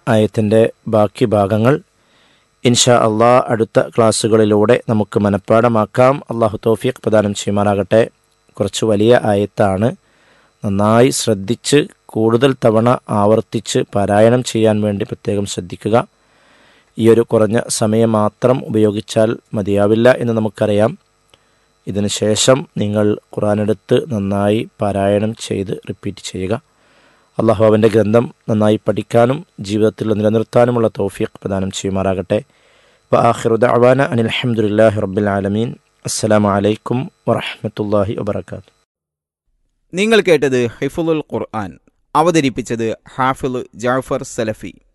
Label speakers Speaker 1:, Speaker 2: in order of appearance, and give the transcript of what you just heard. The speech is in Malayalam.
Speaker 1: ആയത്തിൻ്റെ ബാക്കി ഭാഗങ്ങൾ ഇൻഷാ അള്ളാ അടുത്ത ക്ലാസ്സുകളിലൂടെ നമുക്ക് മനഃപ്പാടമാക്കാം അള്ളാഹു തോഫീഖ് പ്രദാനം ചെയ്യുമാറാകട്ടെ കുറച്ച് വലിയ ആയത്താണ് നന്നായി ശ്രദ്ധിച്ച് കൂടുതൽ തവണ ആവർത്തിച്ച് പാരായണം ചെയ്യാൻ വേണ്ടി പ്രത്യേകം ശ്രദ്ധിക്കുക ഈ ഒരു കുറഞ്ഞ സമയം മാത്രം ഉപയോഗിച്ചാൽ മതിയാവില്ല എന്ന് നമുക്കറിയാം ഇതിന് ശേഷം നിങ്ങൾ ഖുറാനെടുത്ത് നന്നായി പാരായണം ചെയ്ത് റിപ്പീറ്റ് ചെയ്യുക അള്ളാഹു അവൻ്റെ ഗ്രന്ഥം നന്നായി പഠിക്കാനും ജീവിതത്തിൽ നിലനിർത്താനുമുള്ള തൗഫീഖ് പ്രദാനം ചെയ്യുമാറാകട്ടെ വആഖിറു ദഅവാന അനിൽ ഹംദുലില്ലാഹി റബ്ബിൽ ആലമീൻ അസ്സലാമു അലൈക്കും വറഹ്മത്തുള്ളാഹി വബറകാതുഹു
Speaker 2: നിങ്ങൾ കേട്ടത് ഹിഫുലുൽ ഖുർആൻ അവതരിപ്പിച്ചത് ഹാഫിള് ജാഫർ സലഫി